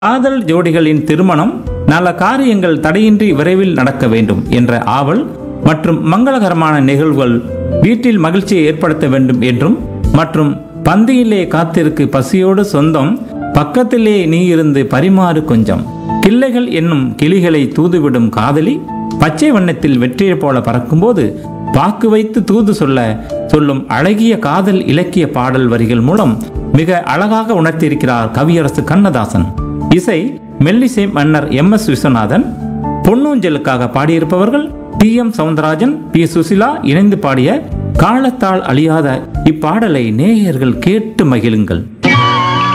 காதல் ஜோடிகளின் திருமணம் நல்ல காரியங்கள் தடையின்றி விரைவில் நடக்க வேண்டும் என்ற ஆவல் மற்றும் மங்களகரமான நிகழ்வுகள் வீட்டில் மகிழ்ச்சியை ஏற்படுத்த வேண்டும் என்றும் மற்றும் பந்தியிலே காத்திருக்கு பசியோடு சொந்தம் பக்கத்திலே நீ இருந்து பரிமாறு கொஞ்சம் கிள்ளைகள் என்னும் கிளிகளை தூதுவிடும் காதலி பச்சை வண்ணத்தில் வெற்றியை போல பறக்கும்போது வாக்கு வைத்து தூது சொல்ல சொல்லும் அழகிய காதல் இலக்கிய பாடல் வரிகள் மூலம் மிக அழகாக உணர்த்தியிருக்கிறார் கவியரசு கண்ணதாசன் இசை மெல்லிசை மன்னர் எம் எஸ் விஸ்வநாதன் பொன்னூஞ்சலுக்காக பாடியிருப்பவர்கள் T M Soundararajan P Susheela இணைந்து பாடிய காலத்தால் அழியாத இப்பாடலை நேயர்கள் கேட்டு மகிழுங்கள்